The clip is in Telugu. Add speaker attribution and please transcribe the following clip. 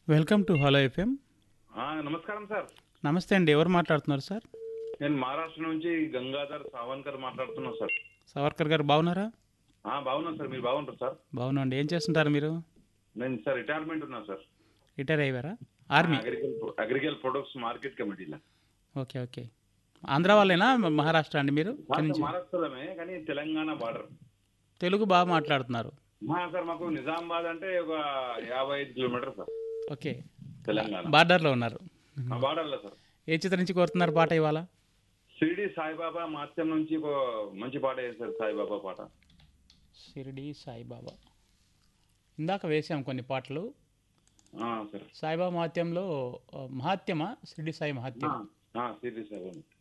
Speaker 1: వెల్కమ్ టు హలో ఎఫ్ఎం
Speaker 2: ఆ, నమస్కారం సార్
Speaker 1: నమస్తే అండి ఎవరు మాట్లాడుతున్నారు సార్
Speaker 2: నేను మహారాష్ట్ర నుంచి గంగాధర్ సావన్కర్ మాట్లాడుతున్నా సార్
Speaker 1: సవర్కర్ గారు బాగున్నారా
Speaker 2: ఆ, బాగున్నాను సార్ మీరు బాగుంటారు సార్
Speaker 1: బాగున్నాండి ఏం చేస్తుంటారు మీరు
Speaker 2: నేను సార్ రిటైర్మెంట్ ఉన్నా సార్
Speaker 1: రిటైర్ అయ్యారా army
Speaker 2: agricultural agricultural products market కమిటీలో
Speaker 1: ఓకే ఓకే ఆంధ్ర వాళ్ళేనా మహారాష్ట్ర అండి మీరు
Speaker 2: సార్,
Speaker 1: ఇక్కడి నుంచి
Speaker 2: మహారాష్ట్రలోనే కానీ తెలంగాణ బార్డర్
Speaker 1: తెలుగు బాగా మాట్లాడుతున్నారు
Speaker 2: సార్ మాకు నిజామాబాద్ అంటే ఒక యాభై ఐదు కిలోమీటర్ సార్
Speaker 1: ఓకే
Speaker 2: తెలంగాణ
Speaker 1: బార్డర్లో ఉన్నారు
Speaker 2: ఆ బార్డర్లో సార్
Speaker 1: ఏ చిత్రం నుంచి కోరుతున్నారు పాట ఇవాళ
Speaker 2: షిరిడి సాయిబాబా మాత్యం నుంచి ఒక మంచి పాట వేశారు సాయిబాబా పాట
Speaker 1: షిరిడి సాయిబాబా ఇందాక వేసాం కొన్ని పాటలు
Speaker 2: ఆ, సార్
Speaker 1: సాయిబాబా మహాత్యంలో ఆ, మహాత్యమా షిరిడి సాయి మహాత్యం
Speaker 2: ఆ, ఆ, షిరిడి సాయిబాబా